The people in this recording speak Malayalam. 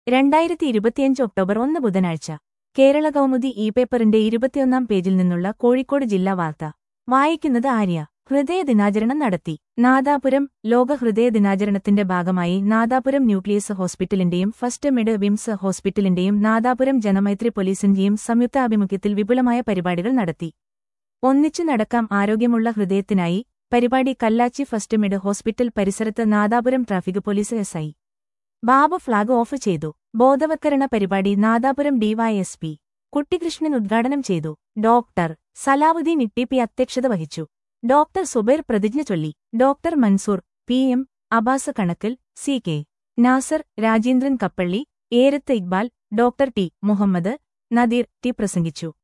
രണ്ടായിരത്തി ഇരുപത്തിയഞ്ച് ഒക്ടോബർ ഒന്ന് ബുധനാഴ്ച കേരള കൗമുദി ഇ പേപ്പറിന്റെ ഇരുപത്തിയൊന്നാം പേജിൽ നിന്നുള്ള കോഴിക്കോട് ജില്ലാ വാർത്ത വായിക്കുന്നത് ആര്യ ഹൃദയ ദിനാചരണം നടത്തി നാദാപുരം ലോക ഹൃദയ ദിനാചരണത്തിന്റെ ഭാഗമായി നാദാപുരം ന്യൂക്ലിയസ് ഹോസ്പിറ്റലിന്റെയും ഫസ്റ്റ് മിഡ് വിംസ് ഹോസ്പിറ്റലിന്റെയും നാദാപുരം ജനമൈത്രി പോലീസിന്റെയും സംയുക്താഭിമുഖ്യത്തിൽ വിപുലമായ പരിപാടികൾ നടത്തി ഒന്നിച്ചു നടക്കാം ആരോഗ്യമുള്ള ഹൃദയത്തിനായി പരിപാടി കല്ലാച്ചി ഫസ്റ്റ് മിഡ് ഹോസ്പിറ്റൽ പരിസരത്ത് Nadapuram traffic police S I Babu flag off ചെയ്തു ബോധവത്കരണ പരിപാടി നാദാപുരം ഡിവൈഎസ്പി കുട്ടികൃഷ്ണൻ ഉദ്ഘാടനം ചെയ്തു ഡോക്ടർ സലാവുദ്ദീൻ ഇട്ടിപ്പി അധ്യക്ഷത വഹിച്ചു ഡോക്ടർ സുബൈർ പ്രതിജ്ഞ ചൊല്ലി doctor Mansoor P M Abbas Kanakkal C K Nasser Rajendran Kappally Erath Iqbal doctor T Muhammad Nadeer T പ്രസംഗിച്ചു